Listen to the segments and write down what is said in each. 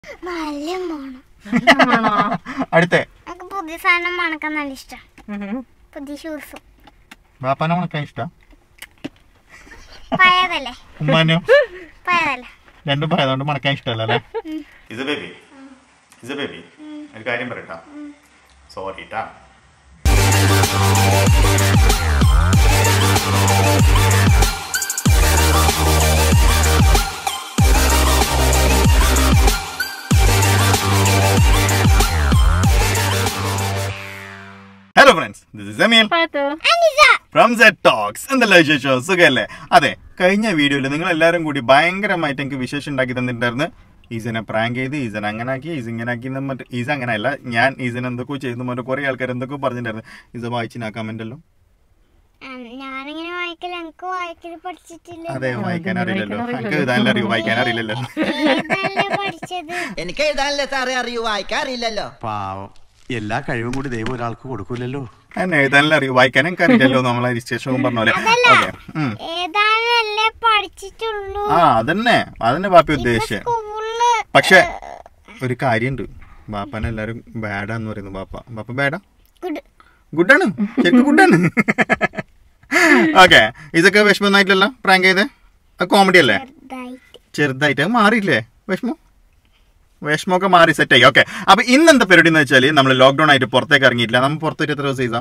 നല്ല മോണം ആണോ? അടുത്തേ എനിക്ക് പുതിയ സാധനം മണക്കാൻ നല്ല ഇഷ്ടം പുതിയ ഷൂസും ബാപ്പാനെ ഉണക്കാൻ ഇഷ്ടം പഴയതല്ലേ ഉമ്മാനോ പഴയതല്ലേ രണ്ടും ഭയതുകൊണ്ട് മണക്കാൻ ഇഷ്ടമല്ല അല്ലേ ഇസ് ബേബി ഇസ് ബേബി ഒരു കാര്യം പറയട്ടാ സോറി ട്ടാ hello friends this is Ameel Pathu from set talks എന്തല്ല വിശേഷം സുഖല്ലേ അതെ കഴിഞ്ഞ വീഡിയോയിൽ നിങ്ങൾ എല്ലാവരും കൂടി ഭയങ്കരമായിട്ട് എനിക്ക് വിശേഷം ഉണ്ടാക്കി തന്നിട്ടുണ്ടായിരുന്നു ഈസനെ പ്രാങ്ക് ചെയ്ത് ഈസൻ അങ്ങനെ ആക്കി ഈസ് ഇങ്ങനെ ആക്കി എന്ന് മറ്റേ ഈസ അങ്ങനെ അല്ല ഞാൻ ഈസൻ എന്തൊക്കെയോ ചെയ്തു മറ്റേ കുറെ ആൾക്കാർ എന്തൊക്കെയോ പറഞ്ഞിട്ടുണ്ടായിരുന്നു ഈസ വായിച്ചിന് ആ കമന്റ് എല്ലാം ഞാനിങ്ങനെ വായിക്കല എനിക്ക് വായിക്കല് പഠിച്ചിട്ടില്ല അതെ വായിക്കാൻ അറിയില്ലല്ലോ എനിക്ക് എഴുതാനല്ല അറിയൂ വായിക്കാൻ അറിയില്ലല്ലോ ഏതല്ലേ പഠിച്ചത് എനിക്ക് എഴുതാനല്ലേ സാറേ അറിയൂ വായിക്കാറില്ലല്ലോ പാവം എല്ലാ കഴിവും കൂടി ദൈവം ഒരാൾക്ക് കൊടുക്കൂലല്ലോ എന്നെ എഴുതാനല്ല അറിയൂ വായിക്കാൻ എനിക്ക് അറിയില്ലല്ലോ നമ്മളെ രജിസ്ട്രേഷൻ പറഞ്ഞ പോലെ ഓക്കെ ഏതാണല്ലേ പഠിച്ചിട്ടുള്ളൂ ആ അതന്നെ അതന്നെ ബാപ്പി ഉദ്ദേശിച്ചത് സ്കൂളില് പക്ഷെ ഒരു കാര്യമുണ്ട് ബാപ്പനെ എല്ലാരും ബാഡാന്ന് പറയുന്നു ബാപ്പ ബാപ്പ ബാഡാ ഗുഡ് ഗുഡാണ് ശരിക്കും ഗുഡാണ് ഓക്കെ ഇതൊക്കെ വിഷമൊന്നായിട്ടല്ല പ്രാങ്ക് ചെയ്ത് കോമഡി അല്ലേ ചെറുതായിട്ട് ചെറുതായിട്ട് അത് മാറിയില്ലേ വിഷമം വിഷമമൊക്കെ മാറി സെറ്റായി ഓക്കെ അപ്പൊ ഇന്ന് എന്താ പരിപാടി എന്ന് വെച്ചാൽ നമ്മൾ ലോക്ക്ഡൌൺ ആയിട്ട് പുറത്തേക്ക് ഇറങ്ങിയിട്ടില്ല നമ്മൾ പുറത്തേക്ക് എത്ര ദിവസം ചെയ്താ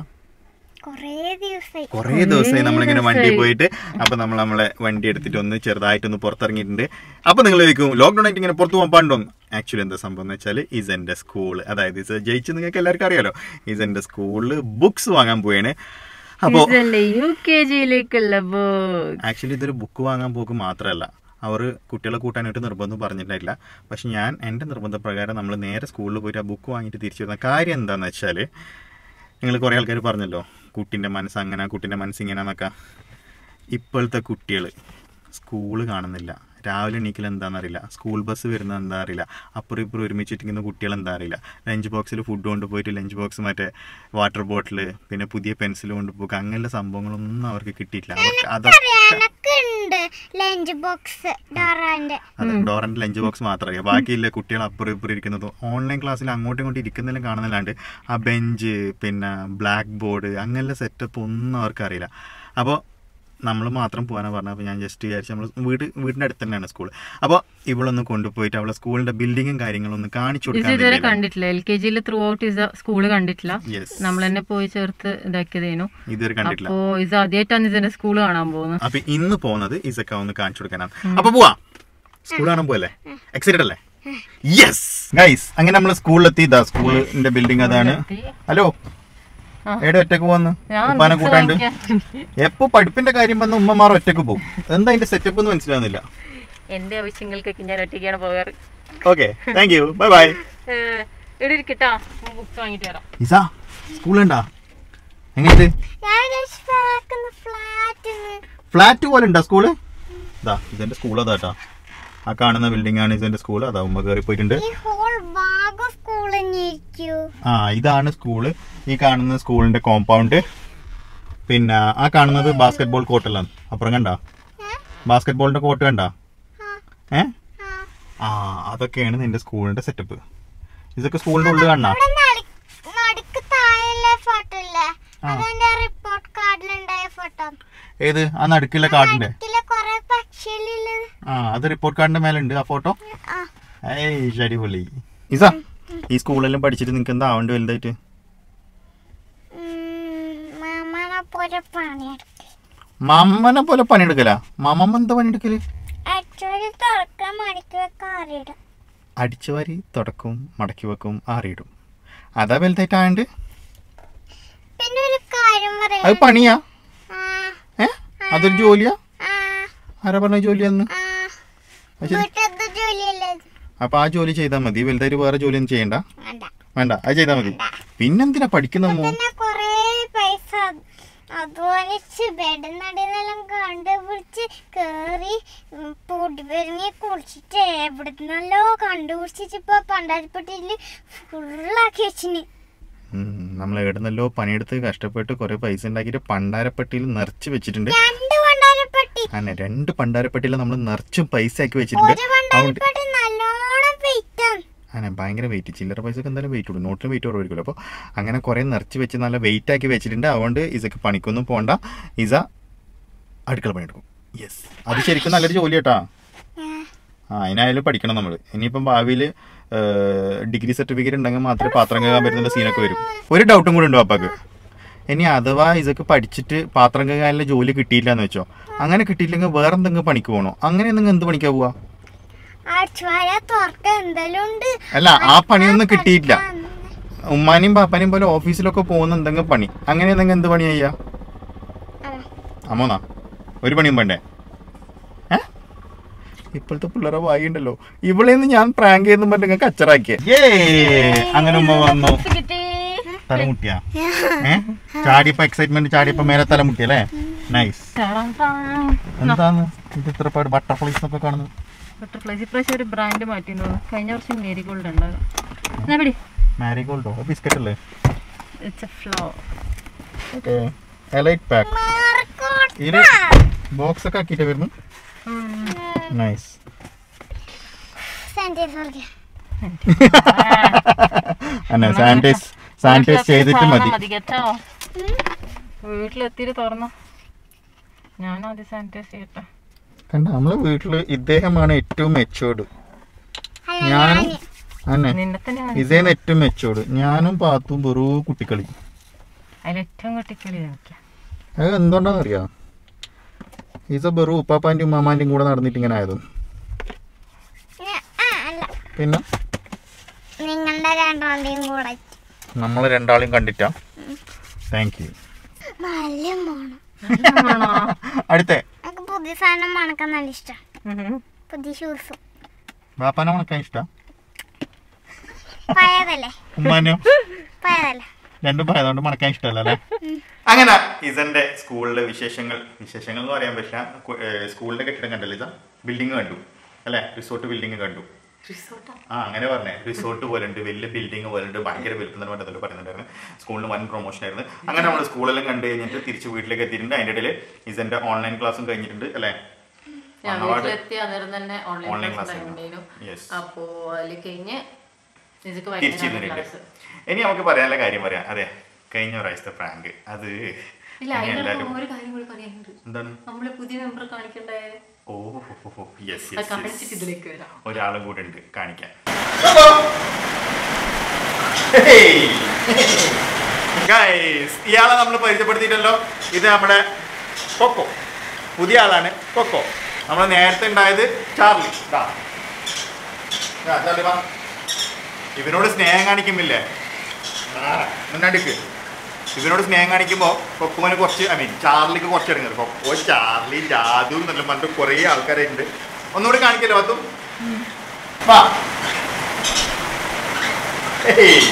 കൊറേ ദിവസമായി കുറേ ദിവസമായി നമ്മളിങ്ങനെ വണ്ടി പോയിട്ട് അപ്പൊ നമ്മൾ നമ്മളെ വണ്ടി എടുത്തിട്ട് ഒന്ന് ചെറുതായിട്ടൊന്ന് പുറത്തിറങ്ങിയിട്ടുണ്ട് അപ്പൊ നിങ്ങൾ ചോദിക്കും ലോക്ക്ഡൌൺ ആയിട്ട് ഇങ്ങനെ പുറത്ത് പോകാൻ പാടുണ്ടോ ആക്ച്വലി എന്താ സംഭവം എന്ന് വെച്ചാൽ ഇസ് എന്റെ സ്കൂൾ അതായത് ഇസ് ജയിച്ച് നിങ്ങൾക്ക് എല്ലാവർക്കും അറിയാലോ ഇസ് എന്റെ സ്കൂളിൽ ബുക്സ് വാങ്ങാൻ പോയാണ് അപ്പോ ഇതല്ലേ യു കെ ജിയിലേക്കുള്ള ബുക്ക് ആക്ച്വലി ഇതൊരു ബുക്ക് വാങ്ങാൻ പോക്ക് മാത്രമല്ല അവർ കുട്ടികളെ കൂട്ടാനായിട്ട് നിർബന്ധം പറഞ്ഞിട്ടില്ല പക്ഷെ ഞാൻ എൻ്റെ നിർബന്ധപ്രകാരം നമ്മൾ നേരെ സ്കൂളിൽ പോയിട്ട് ആ ബുക്ക് വാങ്ങിയിട്ട് തിരിച്ചു വരുന്ന കാര്യം എന്താണെന്ന് വെച്ചാൽ നിങ്ങൾ കുറേ ആൾക്കാർ പറഞ്ഞല്ലോ കുട്ടീൻ്റെ മനസ്സ് അങ്ങനെ കുട്ടീൻ്റെ മനസ്സ് ഇങ്ങനെയാന്നൊക്കെ ഇപ്പോഴത്തെ കുട്ടികൾ സ്കൂള് കാണുന്നില്ല രാവിലെ എണീക്കൽ എന്താണെന്നറിയില്ല സ്കൂൾ ബസ് വരുന്നത് എന്താ അറിയില്ല അപ്പുറം ഇപ്പുറം ഒരുമിച്ചിരിക്കുന്ന കുട്ടികൾ എന്താ അറിയില്ല ലഞ്ച് ബോക്സിൽ ഫുഡ് കൊണ്ടുപോയിട്ട് ലഞ്ച് ബോക്സ് മറ്റേ വാട്ടർ ബോട്ടിൽ പിന്നെ പുതിയ പെൻസിൽ കൊണ്ടുപോകുക അങ്ങനെയുള്ള സംഭവങ്ങളൊന്നും അവർക്ക് കിട്ടിയിട്ടില്ല അവർക്ക് അതൊക്കെ എനക്കുണ്ട് ലഞ്ച് ബോക്സ് ഡോറാന്റെ അതെ ഡോറന്റ് ലഞ്ച് ബോക്സ് മാത്രമേ ബാക്കിയില്ല കുട്ടികൾ അപ്പുറം ഇപ്പുറം ഇരിക്കുന്നത് ഓൺലൈൻ ക്ലാസ്സിൽ അങ്ങോട്ടും ഇങ്ങോട്ടും ഇരിക്കുന്നതിലും കാണുന്നില്ലാണ്ട് ആ ബെഞ്ച് പിന്നെ ബ്ലാക്ക് ബോർഡ് അങ്ങനെയുള്ള സെറ്റപ്പ് ഒന്നും അവർക്ക് അറിയില്ല അപ്പോൾ നമ്മൾ മാത്രം പോകാനാണ് പറഞ്ഞത് അപ്പോൾ ഞാൻ ജസ്റ്റ് വിചാരിച്ചു നമ്മൾ വീട് വീടിൻ്റെ അടുത്ത് തന്നെയാണ് സ്കൂൾ അപ്പോൾ ഇവളൊന്ന് കൊണ്ടുപോയിട്ട് അവളെ സ്കൂളിൻ്റെ ബിൽഡിങ്ങും കാര്യങ്ങളും ഒന്ന് കാണിച്ചു ഇത് കൊടുക്കാൻ ഇതുവരെ കണ്ടിട്ടില്ല എൽ കെ ജിയിൽ ത്രൂ ഔട്ട് ഇസ സ്കൂള് കണ്ടിട്ടില്ല യെസ് നമ്മൾ തന്നെ പോയി ചേർത്ത് ഇതാക്കിയതേനു ഇതുവരെ കണ്ടിട്ടില്ല അപ്പോ ഇത് ആദ്യമായിട്ടാണ് ഇതിന്റെ സ്കൂള് കാണാൻ പോകുന്നത് അപ്പൊ ഇന്ന് പോകുന്നത് ഇസക്ക ഒന്ന് കാണിച്ചു കൊടുക്കാനാണ് അപ്പൊ പോവാ സ്കൂൾ കാണാൻ പോയല്ലേ എക്സൈറ്റഡ് അല്ലേ യെസ് ഗൈസ് അങ്ങനെ നമ്മൾ സ്കൂളിലെത്തി ഇതാ സ്കൂളിന്റെ ബിൽഡിംഗ് അതാണ് ഹലോ ആ. എവിടെ ഒറ്റക്ക് പോന്ന് ഞാൻ ഉപ്പാനെ books കൂട്ടാണ്ട് വാങ്ങിക്കാൻ. എപ്പോ പഠിപ്പിന്റെ കാര്യം വന്ന ഉമ്മമാർ ഒറ്റക്ക് പോകും എന്താ അതിന്റെ സെറ്റപ്പ് എന്ന് മനസ്സിലാവുന്നില്ല എന്റെ ആവശ്യങ്ങൾക്കൊക്കെ ഞാൻ ഒറ്റയ്ക്കാണ് പോകാറ് okay thank you bye bye ഏഹ്, ഇവിടെ ഇരിക്കട്ടാ ബുക്സ് വാങ്ങിട്ട് വരാം ഇസ സ്കൂളുണ്ടാ എങ്ങനെയുണ്ട് ഞാൻ ഫ്ലാറ്റ് ഫ്ലാറ്റ് പോലെ ഉണ്ടാ സ്കൂള് ഇതാ ഇതെന്റെ സ്കൂൾ അതാട്ടാ ആ കാണുന്ന ബിൽഡിംഗ് ആണ് ഇതെന്റെ സ്കൂൾ അതാ ഉമ്മ കയറി പോയിട്ടുണ്ട് ഈ ഹോൾ ഭാഗം സ്കൂൾ തന്നെ ഇരിക്കൂ ആ ഇതാണ് സ്കൂള് ഈ കാണുന്ന സ്കൂളിന്റെ കോമ്പൗണ്ട് പിന്നെ ആ കാണുന്നത് ബാസ്കറ്റ് ബോൾ കോർട്ടെല്ലാം അപ്പുറം കണ്ട ബാസ്കറ്റ് ബോളിന്റെ കോർട്ട് കണ്ട ഏ ആ അതൊക്കെയാണ് നിന്റെ സ്കൂളിന്റെ സെറ്റപ്പ് ഇതൊക്കെ സ്കൂളിന്റെ ഉള്ളിൽ കാണാ ഇവിടെ നടി- നടുക്ക് താഴെ ഫോട്ടോ ഇല്ലേ ആ. അതെന്റെ റിപ്പോർട്ട് കാർഡിലുണ്ടായ ഫോട്ടോ ഏത് ആ നടുക്കിലെ കാർഡിന്റെ നടുക്കിലെ കൊറേ പക്ഷിയിലുള്ളത് ആ അത് റിപ്പോർട്ട് കാർഡിന്റെ മേലെ ഉണ്ട് ആ ഫോട്ടോ ആ ഏയ് അടിപൊളി ഇസ ഈ സ്കൂളെല്ലാം പഠിച്ചിട്ട് നിനക്ക് എന്താ ആവേണ്ടി വലുതായിട്ട് മാമനെ പോലെ പണിയെടുക്കും മമ്മനെ പോലെ പണിയെടുക്കല മമ്മമ്മ എന്താ പണിയെടുക്കല് ആക്ച്വലി തുറക്കാൻ മണിക്ക് വെക്കാൻ അറിയില്ല അടിച്ചുവാരി തുടക്കും മടക്കി വെക്കും ആറിയിടും അതാ വലുതായിട്ടാണ്ട് പിന്നെ ഒരു കാര്യം അത് പറയാം പണിയാ ആ ഏ അതൊരു ജോലിയാ ആ ആരാ പറഞ്ഞ ജോലിയാന്ന് ആ അത് ശരി. വീട്ടിലത്തെ ജോലിയല്ലേ ഇത്? അപ്പൊ ആ ജോലി ചെയ്താൽ മതി വലുതായിട്ട് വേറെ ജോലിയൊന്നും ചെയ്യണ്ട വേണ്ട വേണ്ട അത് ചെയ്താൽ മതി പിന്നെന്തിനാ പഠിക്കുന്ന മോ പിന്നെ കൊറേ പൈസ അധ്വാനിച്ച് ബെഡ്നടിന്നെല്ലാം കണ്ടുപിടിച്ച് കേറി ഉം, പൊടി പെരുങ്ങി കുളിച്ചിട്ട് എവിടുന്നല്ലോ കണ്ടുപിടിച്ചിട്ട് ഇപ്പൊ പണ്ടാരിപ്പട്ടിയില് ഫുള്ളാക്കി വെച്ചിന് നമ്മൾ എവിടുന്നല്ലോ പണിയെടുത്ത് കഷ്ടപ്പെട്ട് കുറെ പൈസ ഉണ്ടാക്കിയിട്ട് പണ്ടാരപ്പെട്ടിയിൽ നിറച്ച് വെച്ചിട്ടുണ്ട് രണ്ട് പണ്ടാരപ്പട്ടി അങ്ങനെ രണ്ട് പണ്ടാരപ്പെട്ടിയിൽ നമ്മൾ നിറച്ചും പൈസ ആക്കി വെച്ചിട്ടുണ്ട് ഒരു അതുകൊണ്ട് പണ്ടാരപ്പട്ടി നല്ലോണം വെയിറ്റാണ് ഭയങ്കര വെയിറ്റ് ചില്ലറ പൈസക്ക് എന്തായാലും വെയിറ്റ് ഉള്ളൂ നോട്ടിൽ വെയിറ്റ് കുറവായിരിക്കുമല്ലോ അപ്പോൾ അങ്ങനെ കുറേ നിറച്ച് വെച്ച് നല്ല വെയിറ്റ് ആക്കി വെച്ചിട്ടുണ്ട് അതുകൊണ്ട് ഇസക്ക് പണിക്കൊന്നും പോകണ്ട ഇസ അടുക്കള പണിയെടുക്കും യെസ് അത് ശരിക്കും നല്ലൊരു ജോലി കേട്ടാ ആ അതിനായാലും പഠിക്കണം നമ്മൾ ഇനിയിപ്പം ഭാവിയിൽ ഡിഗ്രി സർട്ടിഫിക്കറ്റ് ഉണ്ടെങ്കിൽ മാത്രമേ പാത്രം കഴുകാൻ പറ്റുന്ന സീനൊക്കെ വരും ഒരു ഡൗട്ടും കൂടെ ഉണ്ടോ അപ്പാക്ക് ഇനി അഥവാ ഇതൊക്കെ പഠിച്ചിട്ട് പാത്രം കഴുകാനുള്ള ജോലി കിട്ടിയില്ല എന്ന് വെച്ചോ അങ്ങനെ കിട്ടിയില്ലെങ്കിൽ വേറെ എന്തെങ്കിലും പണിക്ക് പോകണോ അങ്ങനെ എന്തെങ്കിലും എന്ത് പണിക്കാ പോവാ അടിച്ചുവാര തുറക്ക എന്തെല്ലാം ഉണ്ട് അല്ല ആ പണിയൊന്നും കിട്ടിയില്ല ഉമ്മാനെയും പാപ്പാനെയും പോലെ ഓഫീസിലൊക്കെ പോകുന്ന എന്തെങ്കിലും പണി അങ്ങനെ എന്തെങ്കിലും എന്ത് പണി ചെയ്യാ അമ്മോന്നാ ഒരു പണിയും വേണ്ടേ ഏ? ഇപ്പോഴത്തെ പിള്ളേരെ വായി ഉണ്ടല്ലോ ഇവളെന്ന് ഞാൻ പ്രാങ്ക് ചെയ്തെന്ന് പറഞ്ഞ് നിങ്ങൾക്ക് അച്ചറാക്കിയ അങ്ങനെ ഉമ്മ വന്നു തലമുട്ടിയാ ഏ ചാടിയപ്പോ എക്സൈറ്റ്മെന്റ് ചാടിയപ്പോ മേലെ തലമുട്ടിയല്ലേ നൈസ് എന്താണ് ഇത് ഇത്ര പാട് ബട്ടർഫ്ലൈസ് എന്നൊക്കെ കാണുന്നത് ബട്ടർഫ്ലൈസ് ഇപ്രാവശ്യം ഒരു ബ്രാൻഡ് മാറ്റിന്നു കഴിഞ്ഞ വർഷം മേരി ഗോൾഡ് ഉണ്ടാകും എന്നാ പിടി മാരിഗോൾഡോ ബിസ്ക്കറ്റ് അല്ലേ it's a flow okay elite pack ഇത് ബോക്സ് ഒക്കെ ആക്കിയിട്ട് വരുന്നു നൈസ് സാനിറ്റൈസർ അന്നെ സാനിറ്റൈസ് സാനിറ്റൈസ് ചെയ്തിട്ട് മതി മതി കേട്ടോ വീട്ടിലെത്തിയിട്ട് തുറന്നു ഞാൻ ആദ്യം സാനിറ്റൈസ് ചെയ്യട്ടെ കണ്ട നമ്മളെ വീട്ടില് ഇദ്ദേഹമാണ് ഏറ്റവും മെച്ചോർഡ് ഞാനും അന്നെ നിന്നെ തന്നെ ഇതേന്ന് ഏറ്റവും മെച്ചോർഡ് ഞാനും പാത്തും വെറും കുട്ടിക്കളി അതിലേറ്റവും കുട്ടിക്കളി എനിക്ക് അത് എന്തുകൊണ്ടാന്ന് അറിയാം ഈസ വെറും ഉപ്പാപ്പാൻ്റെയും ഉമ്മാമാൻ്റെയും കൂടെ നടന്നിട്ട് ഇങ്ങനെ ആയതും അല്ല പിന്നെ നിങ്ങളുടെ രണ്ടാളുടെയും കൂടെ നമ്മൾ രണ്ടാളെയും കണ്ടിട്ടാ താങ്ക് യു നല്ല മോണം അടുത്ത എനിക്ക് പുതിയ സാധനം മണക്കാൻ നല്ല ഇഷ്ടം പുതിയ ഷൂസും ബാപ്പാനെ മണക്കാൻ ഇഷ്ടം പഴയതല്ലേ ഉമ്മാനോ പഴയതല്ലേ രണ്ടും ഭയതുകൊണ്ട് മണക്കാൻ ഇഷ്ടമല്ല അല്ലേ അങ്ങനെ ഇസന്റെ സ്കൂളിലെ വിശേഷങ്ങൾ വിശേഷങ്ങൾ എന്ന് പറയാൻ പറ്റില്ല കു- ഏർ സ്കൂളിന്റെ കെട്ടിടം കണ്ടല്ലോ ഇതാ ബിൽഡിംഗ് കണ്ടു അല്ലെ റിസോർട്ട് ബിൽഡിംഗ് കണ്ടു ആ അങ്ങനെ പറഞ്ഞേ റിസോർട്ട് പോലെ ഉണ്ട് വലിയ ബിൽഡിംഗ് പോലെ ഉണ്ട് ഭയങ്കര വലുപ്പം തന്നെ മറ്റേ പറയുന്നുണ്ടായിരുന്നു സ്കൂളിന് വൻ പ്രൊമോഷൻ ആയിരുന്നു അങ്ങനെ നമ്മൾ സ്കൂളെല്ലാം കണ്ടു കഴിഞ്ഞിട്ട് തിരിച്ച് വീട്ടിലേക്ക് എത്തിയിട്ടുണ്ട് അതിന്റെ ഇടയിൽ ഇസന്റെ ഓൺലൈൻ ക്ലാസ്സും കഴിഞ്ഞിട്ടുണ്ട് അല്ലേ ഞാൻ മണവാട് വീട്ടിലെത്തി അന്നേരം തന്നെ Online ഓൺലൈൻ class ക്ലാസ് ആയിരുന്നു. ഉണ്ടായിരുന്നു Yes. അപ്പോ അതിൽ കഴിഞ്ഞ് നിനക്ക് തിരിച്ചു വൈകുന്നേരം തന്നിട്ടുണ്ട് ക്ലാസ് ഇനി നമുക്ക് പറയാനുള്ള കാര്യം പറയാം അതെ കഴിഞ്ഞ പ്രാവശ്യത്തെ പ്രാങ്ക് അത് ഇല്ല ഇനി അതിനൊപ്പം എല്ലാവരും ഒരു കാര്യം കൂടി പറയാനുണ്ട് എന്താണ് നമ്മള് പുതിയ മെമ്പർ കാണിക്കണ്ടേ ഓ യെസ് അത് യെസ് കാണിച്ചിട്ട് ഇതിലേക്ക് വരാം ഒരാളും കൂടെ ഉണ്ട് കാണിക്കാൻ ഗൈസ് ഇയാളെ നമ്മൾ പരിചയപ്പെടുത്തിയിട്ടല്ലോ ഇത് നമ്മുടെ കൊക്കോ പുതിയ ആളാണ് കൊക്കോ നമ്മൾ നേരത്തെ ഉണ്ടായത് ചാർലി ദാ. ദാ, ചാർലി വാ. ഇവനോട് സ്നേഹം കാണിക്കുന്നില്ലേ മുന്നടിക്ക് ഇവനോട് സ്നേഹം കാണിക്കുമ്പോൾ കൊക്കോന് കുറച്ച് ഐ മീൻ ചാർലിക്ക് കുറച്ച് ഇറങ്ങുന്നത് കൊക്കോ ചാർലി ജാതു എന്നല്ല പറഞ്ഞിട്ട് കുറേ ആൾക്കാരുണ്ട് ഒന്നുകൂടി കാണിക്കല്ലോ അതും വാ ഹേയ്.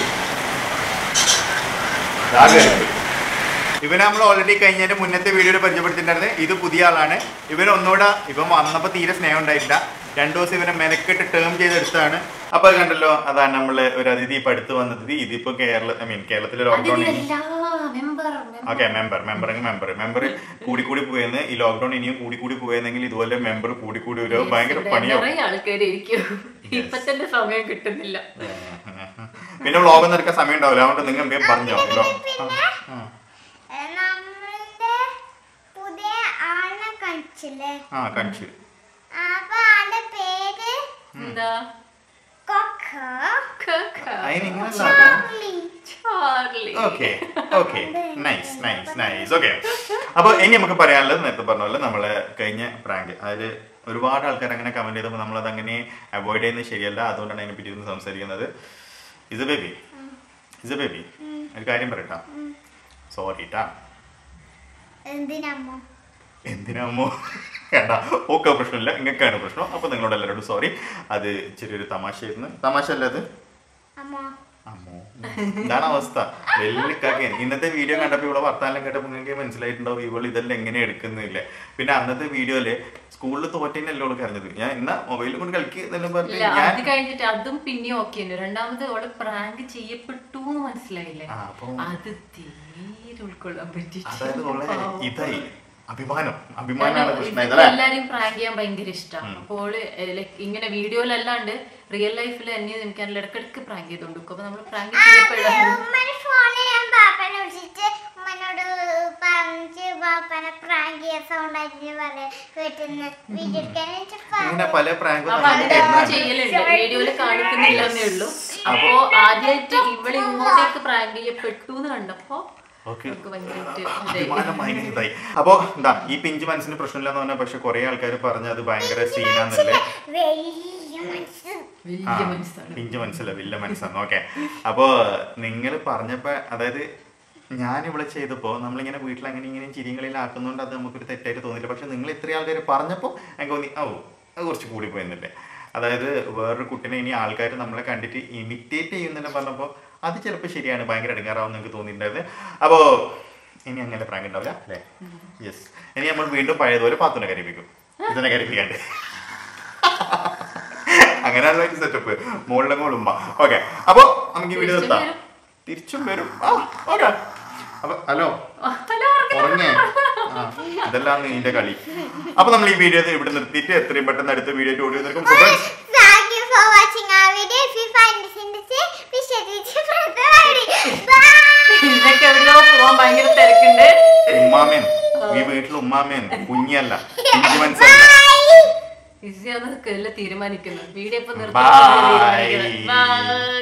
ദാ കേറി. ഇവനെ നമ്മൾ ഓൾറെഡി കഴിഞ്ഞതിന്റെ മുന്നത്തെ വീഡിയോയിൽ പരിചയപ്പെടുത്തിയിട്ടുണ്ടായിരുന്നു ഇത് പുതിയ ആളാണ് ഇവൻ ഒന്നുകൂടെ ഇവൻ വന്നപ്പോൾ തീരെ സ്നേഹം ഉണ്ടായിട്ടില്ല രണ്ടു ദിവസം ഇവനെ മെനക്കെട്ട് ടേം ചെയ്തെടുത്താണ് അപ്പൊ അത് കണ്ടല്ലോ അതാണ് നമ്മള് ഒരു അതിഥി ഇപ്പൊ അടുത്ത് വന്നത് ഇതിപ്പോ കേരള ഐ മീൻ കേരളത്തിലെ lockdown member okay member member member member കൂടി കൂടി പോയെന്ന് ഈ ലോക്ക്ഡൌൺ ഇനിയും കൂടി കൂടി പോയെന്നെങ്കിൽ ഇതുപോലെ മെമ്പർ കൂടി കൂടി ഒരു ഭയങ്കര പണിയാവും നിറയെ ആൾക്കാർ ഇരിക്കും ഇപ്പൊ തന്നെ സമയം കിട്ടുന്നില്ല പിന്നെ വ്ളോഗ് ഒന്നും എടുക്കാൻ സമയം ഉണ്ടാവില്ല അതുകൊണ്ട് നിങ്ങൾ എന്തെങ്കിലും പറഞ്ഞോ ലോ- ആ, നമ്മളുടെ പുതിയ ആളിനെ കഴിച്ചില്ലേ ആ കാണിച്ചു അപ്പൊ ആളുടെ പേര് എന്താ കൊക്കോ അതിന് ഇങ്ങനെ Charlie Charlie okay okay nice nice nice okay അപ്പോൾ ഇനി നമുക്ക് പറയാനുള്ളത് നേരത്തെ പറഞ്ഞ പോലെ നമ്മള് കഴിഞ്ഞ പ്രാങ്ക് അതിൽ ഒരുപാട് ആൾക്കാർ അങ്ങനെ കമന്റ് ചെയ്തപ്പോൾ നമ്മളത് അങ്ങനെ അവോയ്ഡ് ചെയ്യുന്നത് ശരിയല്ല അതുകൊണ്ടാണ് അതിനെ പറ്റി ഇരുന്ന് സംസാരിക്കുന്നത് is a baby is a baby ഒരു കാര്യം പറയട്ടാ സോറി ട്ടാ എന്തിനമ്മോ എന്തിനാമോ വേണ്ട ഓക്കെ പ്രശ്നമില്ല ഇങ്ങനെയൊക്കെയാണ് പ്രശ്നം അപ്പോൾ നിങ്ങളോട് എല്ലാവരോടും സോറി അത് ചെറിയൊരു തമാശയായിരുന്നു തമാശ അല്ല അത് അമ്മോ അമ്മോ ഇതാണ് അവസ്ഥ വെള്ളിക്കാക്കൻ ഇന്നത്തെ വീഡിയോ കണ്ടപ്പോൾ ഇവിടെ വർത്താനം കേട്ടപ്പോൾ നിങ്ങൾക്ക് മനസ്സിലായിട്ടുണ്ടാവും ഇവൾ ഇതെല്ലാം എങ്ങനെ എടുക്കുന്നില്ല പിന്നെ അന്നത്തെ വീഡിയോയില് സ്കൂളിൽ തോറ്റേനല്ലേ അവള് കരഞ്ഞത് ഞാൻ ഇന്ന മൊബൈൽ കൊണ്ട് കളിക്കുന്നെല്ലാം പറഞ്ഞു ഇല്ല ഞാൻ അത് കഴിഞ്ഞിട്ട് അതും പിന്നെ ഓക്കെ ഉണ്ട് രണ്ടാമത് അവള് പ്രാങ്ക് ചെയ്യപ്പെട്ടു എന്ന് മനസ്സിലായില്ലേ ആ, അപ്പൊ അത് തീരെ ഉൾക്കൊള്ളാൻ അതായത് അവളെ പറ്റില്ല ഇതായി അഭിമാനം അഭിമാനമാണ് കൃഷ്ണ അല്ലേ എല്ലാരെയും പ്രാങ്ക് ചെയ്യാൻ ഭയങ്കര ഇഷ്ടമാണ് അപ്പോൾ ലൈക്ക് ഇങ്ങനെ വീഡിയോയിലല്ലാണ്ട് റിയൽ ലൈഫിൽ എന്നെ എനിക്ക് നല്ല ഇടക്കിടക്ക് പ്രാങ്ക് ചെയ്തോണ്ടിരിക്കും അപ്പൊ നമ്മൾ പ്രാങ്ക് ചെയ്യപ്പെടാൻ ഉമ്മനെ ഫോണിൽ ഞാൻ പാപ്പനെ വിളിച്ചിട്ട് ഉമ്മനോട് പറഞ്ഞ് പാപ്പനെ പ്രാങ്ക് ചെയ്യാൻ സൗണ്ട് ആയിട്ട് പറയാം വീട്ടിൽ വീഡിയോ എടുക്കാൻ എനിക്ക് ഇങ്ങനെ പല പ്രാങ്കും അപ്പൊ നമുക്ക് അതിന്റെ തരുന്നതാണ് ചെയ്യലുണ്ട് വീഡിയോയിൽ കാണിക്കുന്നില്ല എന്നേ ഉള്ളൂ അപ്പോ ആദ്യമായിട്ട് ഇവള് ഇങ്ങോട്ടേക്ക് പ്രാങ്ക് ചെയ്യപ്പെട്ടു എന്ന് കണ്ടപ്പോ ഓക്കെ നമുക്ക് ഭയങ്കരമായിട്ട് ഇതായി. അഭിമാനം ഭയങ്കര ഇതായി അപ്പോ എന്താ ഈ പിഞ്ച് മനസ്സിന് പ്രശ്നമില്ലെന്ന് പറഞ്ഞാൽ പക്ഷെ കുറെ ആൾക്കാർ പറഞ്ഞ അത് ഭയങ്കര സീനാന്നല്ലേ വലിയ മനസ്സ് ആ, വലിയ മനസ്സാണ് പിഞ്ച് മനസ്സില്ല വലിയ മനസ്സാണ് ഓക്കെ അപ്പോ നിങ്ങൾ പറഞ്ഞപ്പോ അതായത് ഞാൻ ഇവിടെ ചെയ്തപ്പോൾ നമ്മളിങ്ങനെ വീട്ടിൽ അങ്ങനെ ഇങ്ങനെ ചിരികളിലാക്കുന്നതുകൊണ്ട് അത് നമുക്കൊരു തെറ്റായിട്ട് തോന്നില്ല പക്ഷെ നിങ്ങൾ ഇത്രയും ആൾക്കാർ പറഞ്ഞപ്പോൾ എനിക്ക് തോന്നി ഓ അത് കുറച്ച് കൂടി പോയെന്നില്ലേ അതായത് വേറൊരു കുട്ടിനെ ഇനി ആൾക്കാർ നമ്മളെ കണ്ടിട്ട് ഇമിറ്റേറ്റ് ചെയ്യുന്നെല്ലാം പറഞ്ഞപ്പോൾ അത് ചിലപ്പോൾ ശരിയാണ് ഭയങ്കര എടുക്കാറാവും നിങ്ങൾക്ക് തോന്നിയിട്ടുണ്ടായത് അപ്പോൾ ഇനി അങ്ങനെ പ്രാങ്ക് ഉണ്ടാവില്ല അല്ലേ യെസ് ഇനി നമ്മൾ വീണ്ടും പഴയതുപോലെ പാത്തുനെ കരിപ്പിക്കും ഇതിനെ കരിപ്പിക്കാണ്ട് അങ്ങനെയാണ് അതിന്റെ സെറ്റപ്പ് മുകളിലെ ഉമ്മ ഓക്കെ അപ്പൊ നമുക്ക് ഈ വീഡിയോ നിർത്താം തിരിച്ചും വരും ആ ഓക്കെ അപ്പൊ ഹലോ ഹലോ ഉറങ്ങേ ആ, ഇതെല്ലാം നിന്റെ കളി അപ്പൊ നമ്മൾ ഈ വീഡിയോ ഇവിടെ നിർത്തിയിട്ട് എത്രയും പെട്ടെന്ന് അടുത്ത വീഡിയോ ഓടി നിൽക്കും so friends Thank you for watching our video. If you find this interesting, be sure to subscribe. Bye. ഇതൊക്കെ എവിടെയോ പോവാൻ ഭയങ്കര തിരക്കുണ്ട് ഉമ്മാമേൻ ഈ വീട്ടിൽ ഉമ്മാമേൻ കുഞ്ഞല്ല കുഞ്ഞു മനസ്സല്ല Bye. ഈസിയാന്ന് തീരുമാനിക്കുന്നത് വീഡിയോ ഇപ്പൊ Bye. നിർത്തി ബൈ